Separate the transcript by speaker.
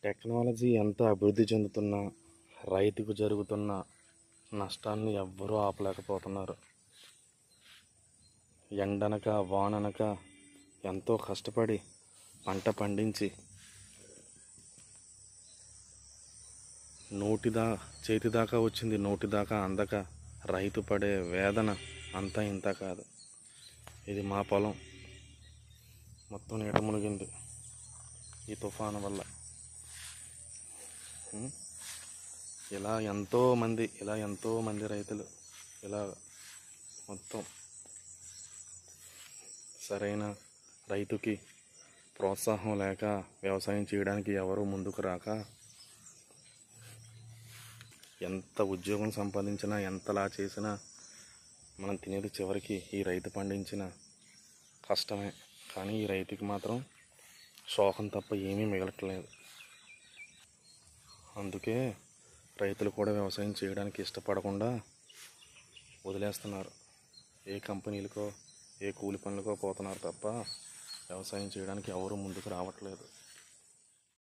Speaker 1: Technology ఎంత అభివృద్ధి చెందుతున్నా రైతుకు జరుగుతున్న నష్టాన్ని ఎవ్వరూ ఆపలేకపోతున్నారు ఎండనక వాననక ఎంతో కష్టపడి పంట పండించి నోటిదా చేతి దాకా వచ్చింది నోటి దాకా అందక రైతు పడే వేదన అంతా ఇంత కాదు ఇది మా పొలం మొత్తం నీట మునిగింది ఈ తుఫాను వల్ల ఉం? ఇలా ఎంతో మంది ఇలా ఎంతో మంది రైతులు ఇలా మొత్తం సరైన రైతుకి ప్రోత్సాహం లేక వ్యవసాయం చేయడానికి ఎవరు ముందుకు రాక ఎంత ఉద్యోగం సంపాదించినా ఎంతలా చేసినా మనం తినేది చివరికి ఈ రైతు పండించిన కష్టమే కానీ ఈ రైతుకి మాత్రం శోకం తప్ప ఏమీ మిగలట్లేదు అందుకే రైతులు కూడా వ్యవసాయం చేయడానికి ఇష్టపడకుండా వదిలేస్తున్నారు ఏ కంపెనీలకో ఏ కూలి పనులకో పోతున్నారు తప్ప వ్యవసాయం చేయడానికి ఎవరు ముందుకు రావట్లేదు